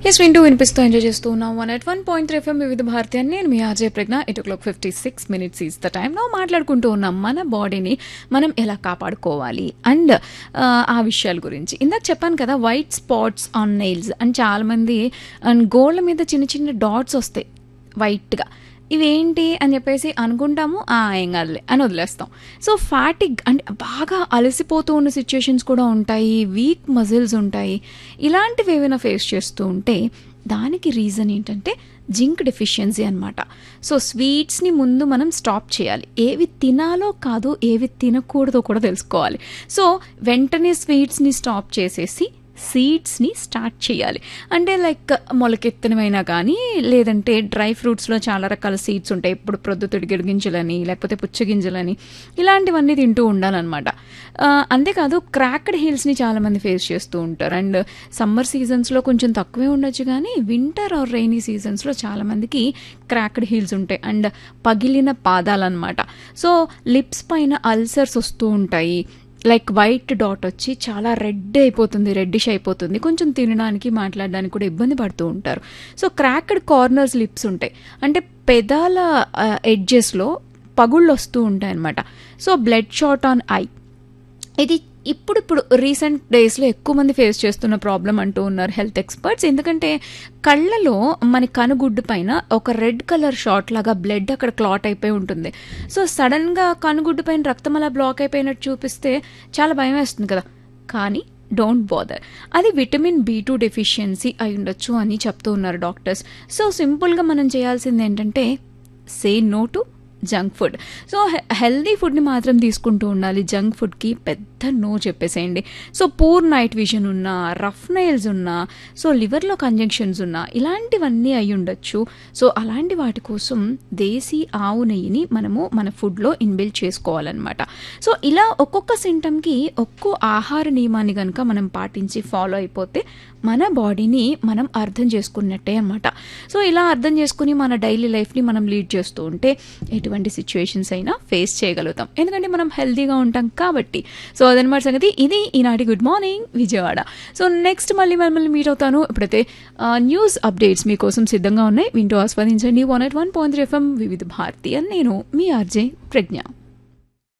yes వింటూ వినిపిస్తూ enjoy చేస్తూ ఉన్నాం one at one point three FM Vividh Bharati అని నేను మీ RJ Pragya eight o'clock fifty six minutes is the time now మాట్లాడుకుంటూ ఉన్నాం మన బాడీని మనం ఎలా కాపాడుకోవాలి అండ్ ఆ విషయాల గురించి ఇందాక చెప్పాను కదా white spots on nails and చాలామంది అండ్ గోళ్ళ మీద చిన్న చిన్న డాట్స్ వస్తాయి వైట్గా ఇవేంటి అని చెప్పేసి అనుకుంటాము "ఆ, ఏం కాదులే అని వదిలేస్తాం సో ఫ్యాటిక్ అంటే బాగా అలసిపోతూ ఉన్న సిచ్యుయేషన్స్ కూడా ఉంటాయి వీక్ మజిల్స్ ఉంటాయి ఇలాంటివి ఏమైనా ఫేస్ చేస్తూ ఉంటే దానికి రీజన్ ఏంటంటే జింక్ డెఫిషియన్సీ అనమాట సో స్వీట్స్ని ముందు మనం స్టాప్ చేయాలి ఏవి తినాలో కాదు ఏవి తినకూడదో కూడా తెలుసుకోవాలి సో వెంటనే స్వీట్స్ని స్టాప్ చేసేసి సీడ్స్ని స్టార్ట్ చేయాలి అంటే లైక్ మొలకెత్తనమైనా కానీ లేదంటే డ్రై ఫ్రూట్స్లో చాలా రకాల సీడ్స్ ఉంటాయి ఇప్పుడు ప్రొద్దుతిడి గింజలని లేకపోతే పుచ్చగింజలని ఇలాంటివన్నీ తింటూ ఉండాలన్నమాట ఆ, అంతేకాదు క్రాక్డ్ హీల్స్ని చాలామంది ఫేస్ చేస్తూ ఉంటారు అండ్ సమ్మర్ సీజన్స్లో కొంచెం తక్కువే ఉండొచ్చు కానీ వింటర్ ఆర్ రైనీ సీజన్స్లో చాలామందికి క్రాక్డ్ హీల్స్ ఉంటాయి అండ్ పగిలిన పాదాలన్నమాట సో లిప్స్ పైన అల్సర్స్ వస్తూ ఉంటాయి లైక్ వైట్ డాట్ వచ్చి చాలా రెడ్ అయిపోతుంది రెడ్డిష్ అయిపోతుంది కొంచెం తినడానికి మాట్లాడడానికి కూడా ఇబ్బంది పడుతూ ఉంటారు సో క్రాక్డ్ కార్నర్స్ లిప్స్ ఉంటాయి అంటే పెదాల ఎడ్జెస్లో పగుళ్ళు వస్తూ ఉంటాయి అన్నమాట so blood shot on eye ఇది ఇప్పుడు ఇప్పుడు రీసెంట్ డేస్లో ఎక్కువ మంది ఫేస్ చేస్తున్న ప్రాబ్లం అంటూ ఉన్నారు హెల్త్ ఎక్స్పర్ట్స్ ఎందుకంటే కళ్ళలో మన కనుగుడ్డు పైన ఒక రెడ్ కలర్ షాట్ లాగా బ్లడ్ అక్కడ క్లాట్ అయిపోయి ఉంటుంది సో సడన్గా కనుగుడ్డు పైన రక్తం అలా బ్లాక్ అయిపోయినట్టు చూపిస్తే చాలా భయం వేస్తుంది కదా కానీ డోంట్ బాదర్ అది విటమిన్ బి టూ డెఫిషియన్సీ అయి ఉండొచ్చు అని చెప్తూ ఉన్నారు డాక్టర్స్ సో సింపుల్గా మనం చేయాల్సింది ఏంటంటే say no to junk food so healthy ఫుడ్ని మాత్రం తీసుకుంటూ ఉండాలి జంక్ ఫుడ్కి పెద్ద నో చెప్పేసేయండి సో పూర్ నైట్ విజన్ ఉన్నా రఫ్ నైల్స్ ఉన్నా సో లివర్లో కంజంక్షన్స్ ఉన్నా ఇలాంటివన్నీ అయి ఉండొచ్చు సో అలాంటి వాటి కోసం దేశీ ఆవు నెయ్యిని మనము మన ఫుడ్లో ఇన్బిల్డ్ చేసుకోవాలన్నమాట సో ఇలా ఒక్కొక్క సింటమ్కి ఒక్కో ఆహార నియమాన్ని కనుక మనం పాటించి ఫాలో అయిపోతే మన బాడీని మనం అర్థం చేసుకున్నట్టే అనమాట సో ఇలా అర్థం చేసుకుని మన డైలీ లైఫ్ని మనం లీడ్ చేస్తూ ఉంటే ఎటువంటి సిచ్యువేషన్స్ అయినా ఫేస్ చేయగలుగుతాం ఎందుకంటే మనం హెల్తీగా ఉంటాం కాబట్టి సో అదనమాట సంగతి ఇది ఈనాటి good morning Vijayawada so next మళ్ళీ మిమ్మల్ని మీట్ అవుతాను ఇప్పుడైతే న్యూస్ అప్డేట్స్ మీకోసం సిద్ధంగా ఉన్నాయి వింటూ ఆస్వాదించండి one at one point FM Vividh Bharati అని నేను మీ ఆర్జే ప్రజ్ఞ